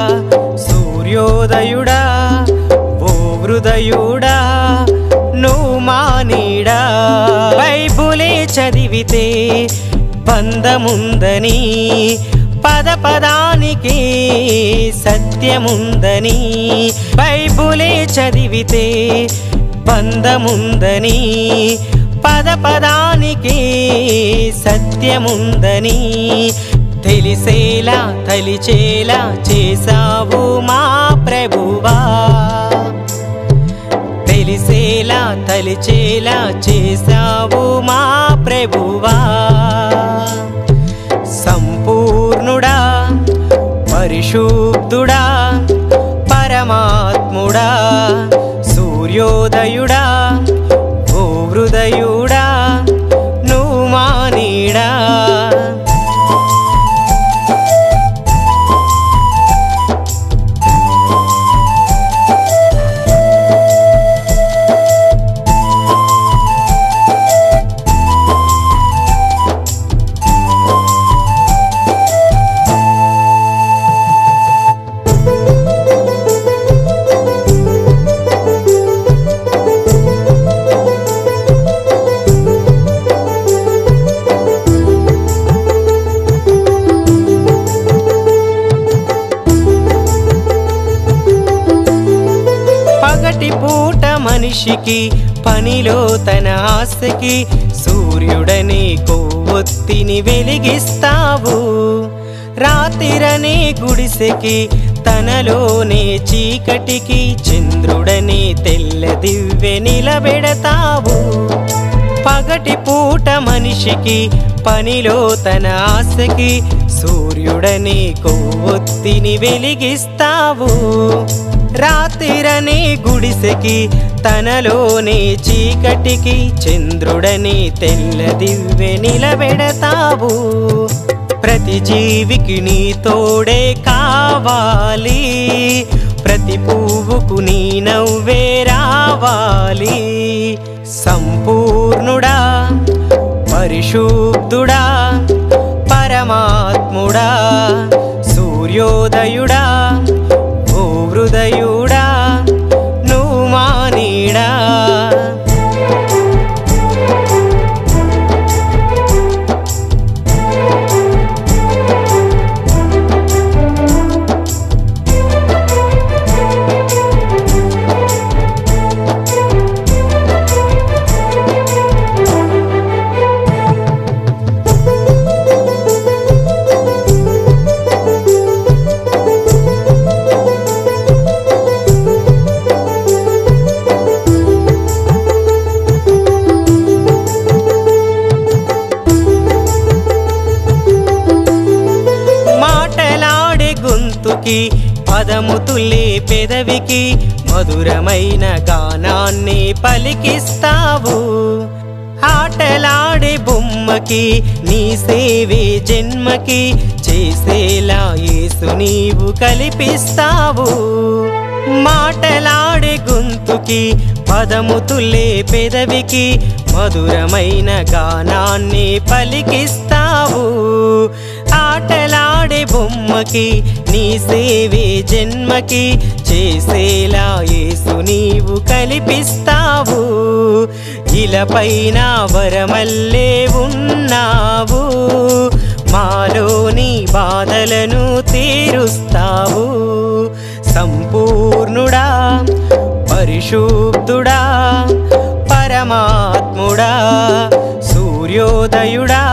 సూర్యోదయుడా ఓ హృదయుడా నువ్వు మా నీడా బైబులే చదివితే బంధముందని పద పదానికి సత్యముందని బైబులే చదివితే బంధముందని పద పదానికి సత్యముందని తెలిసేలా తలిచేలా చేసావు మా ప్రభువా తెలిసేలా తలిచేలా చేసావు మా ప్రభువా సంపూర్ణుడా పరిశుద్ధుడా పరమాత్ముడా సూర్యోదయుడా ఓ హృదయుడా నువ్వు మా నీడా పగటి పూట మనిషికి పనిలో తన ఆశకి సూర్యుడనే కొవ్వొత్తిని వెలిగిస్తావు రాతిరనే గుడిసెకి తనలోనే చీకటికి చంద్రుడనే తెల్ల దివ్వె నిలబెడతావు పగటి పూట మనిషికి పనిలో తన ఆశకి సూర్యుడని కొవ్వొత్తిని వెలిగిస్తావు రాత్రిరనే గుడిసెకి తనలోనే చీకటికి చంద్రుడని తెల్ల దివ్వె నిలబెడతావు ప్రతి జీవికి నీ తోడే కావాలి ప్రతి పువ్వుకు నీ నవ్వే రావాలి సంపూర్ణుడా పరిశుద్ధుడా పరమాత్ముడా సూర్యోదయుడా ఓ హృదయుడా నువ్వు మా నీడా మాటలాడే గొంతుకి పదము తుల్లే పెదవికి మధురమైన గానాన్ని పలికిస్తావు ఆటలాడే బొమ్మకి నీ సేవే జన్మకి చేసేలా యేసు నీవు కల్పిస్తావు మాటలాడే గొంతుకి పదము తుల్లే పెదవికి మధురమైన గానాన్ని పలికిస్తావు ఆటలాడే బొమ్మకి నీ సేవే జన్మకి చేసేలా యేసు నీవు కల్పిస్తావు ఇలపైన వరమల్లే ఉన్నావు మాలోని బాధలను తీరుస్తావు సంపూర్ణుడా పరిశుద్ధుడా పరమాత్ముడా సూర్యోదయుడా